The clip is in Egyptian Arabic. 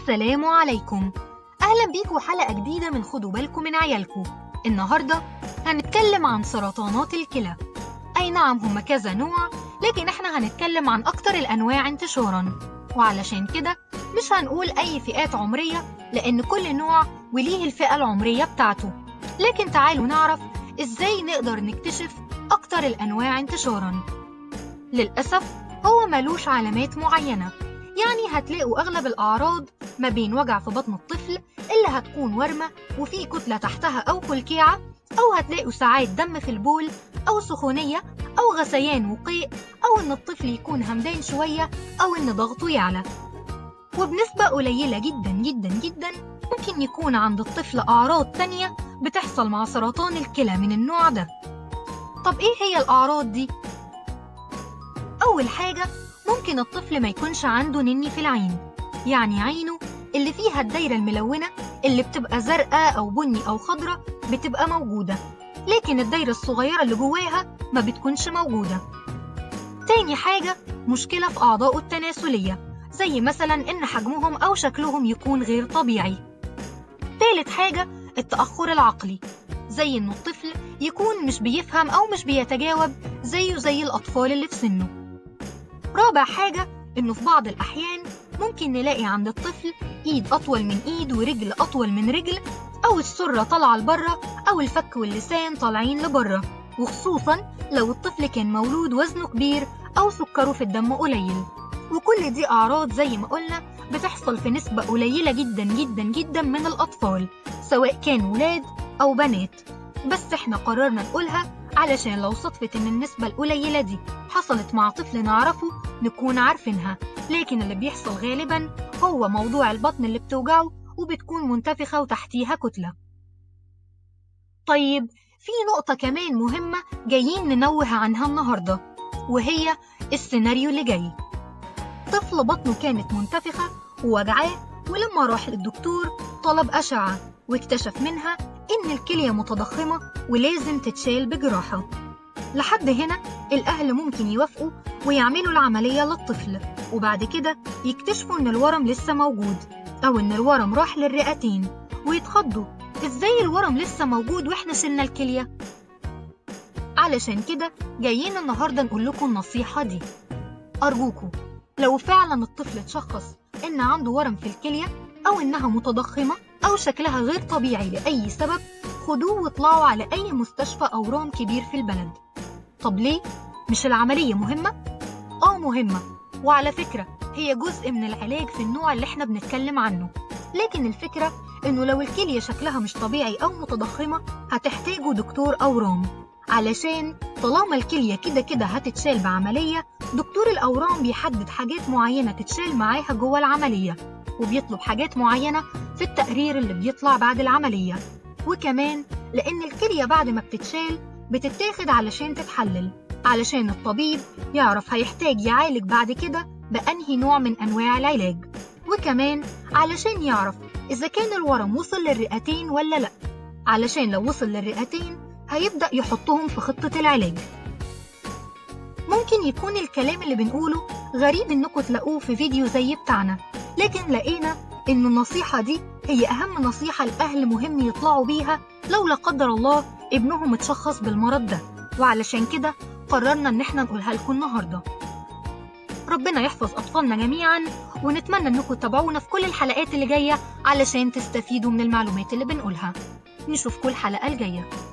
السلام عليكم أهلا بيكم حلقة جديدة من خدوا بالكم من عيالكم النهاردة هنتكلم عن سرطانات الكلى أي نعم هما كذا نوع لكن احنا هنتكلم عن أكتر الأنواع انتشارا وعلشان كده مش هنقول أي فئات عمرية لأن كل نوع وليه الفئة العمرية بتاعته لكن تعالوا نعرف إزاي نقدر نكتشف أكتر الأنواع انتشارا للأسف هو ملوش علامات معينة يعني هتلاقوا أغلب الأعراض ما بين وجع في بطن الطفل اللي هتكون ورمة وفي كتلة تحتها أو كلكيعة أو هتلاقوا ساعات دم في البول أو سخونية أو غثيان وقيء أو إن الطفل يكون همدان شوية أو إن ضغطه يعلى وبنسبة قليلة جدا جدا جدا ممكن يكون عند الطفل أعراض تانية بتحصل مع سرطان الكلى من النوع ده طب إيه هي الأعراض دي؟ أول حاجة ممكن الطفل ما يكونش عنده نني في العين يعني عينه اللي فيها الدايرة الملونة اللي بتبقى زرقاء أو بني أو خضرة بتبقى موجودة لكن الدايرة الصغيرة اللي جواها ما بتكونش موجودة تاني حاجة مشكلة في أعضائه التناسلية زي مثلا إن حجمهم أو شكلهم يكون غير طبيعي تالت حاجة التأخر العقلي زي إن الطفل يكون مش بيفهم أو مش بيتجاوب زيه زي الأطفال اللي في سنه رابع حاجة إنه في بعض الأحيان ممكن نلاقي عند الطفل إيد أطول من إيد ورجل أطول من رجل أو السرة طالعة لبره أو الفك واللسان طالعين لبره وخصوصا لو الطفل كان مولود وزنه كبير أو سكره في الدم قليل وكل دي أعراض زي ما قلنا بتحصل في نسبة قليلة جدا جدا جدا من الأطفال سواء كانوا ولاد أو بنات بس احنا قررنا نقولها علشان لو صدفت إن النسبة القليلة دي حصلت مع طفل نعرفه نكون عارفينها لكن اللي بيحصل غالبا هو موضوع البطن اللي بتوجعه وبتكون منتفخة وتحتيها كتلة طيب في نقطة كمان مهمة جايين ننوه عنها النهاردة وهي السيناريو اللي جاي طفل بطنه كانت منتفخة ووجعاه ولما راح للدكتور طلب أشعة واكتشف منها إن الكلية متضخمة ولازم تتشال بجراحة لحد هنا الأهل ممكن يوافقوا ويعملوا العملية للطفل وبعد كده يكتشفوا إن الورم لسه موجود أو إن الورم راح للرئتين ويتخضوا إزاي الورم لسه موجود وإحنا شلنا الكلية؟ علشان كده جايين النهاردة نقول لكم النصيحة دي أرجوكوا لو فعلا الطفل اتشخص إن عنده ورم في الكلية أو إنها متضخمة أو شكلها غير طبيعي لأي سبب خدوه واطلعوا على أي مستشفى أورام كبير في البلد طب ليه؟ مش العملية مهمة؟ آه مهمة وعلى فكرة هي جزء من العلاج في النوع اللي احنا بنتكلم عنه لكن الفكرة إنه لو الكلية شكلها مش طبيعي أو متضخمة هتحتاجوا دكتور أورام علشان طالما الكلية كده كده هتتشال بعملية دكتور الأورام بيحدد حاجات معينة تتشال معاها جوه العملية وبيطلب حاجات معينة في التقرير اللي بيطلع بعد العملية وكمان لأن الكلية بعد ما بتتشال بتتاخد علشان تتحلل علشان الطبيب يعرف هيحتاج يعالج بعد كده بأنهي نوع من أنواع العلاج وكمان علشان يعرف إذا كان الورم وصل للرئتين ولا لأ علشان لو وصل للرئتين هيبدأ يحطهم في خطة العلاج ممكن يكون الكلام اللي بنقوله غريب إنكم تلاقوه في فيديو زي بتاعنا لكن لقينا إن النصيحة دي هي أهم نصيحة الأهل مهم يطلعوا بيها لو لا قدر الله ابنهم اتشخص بالمرض ده وعلشان كده قررنا إن احنا نقولها لكم النهاردة ربنا يحفظ أطفالنا جميعا ونتمنى إنكم تتابعونا في كل الحلقات اللي جاية علشان تستفيدوا من المعلومات اللي بنقولها نشوفكم الحلقة الجاية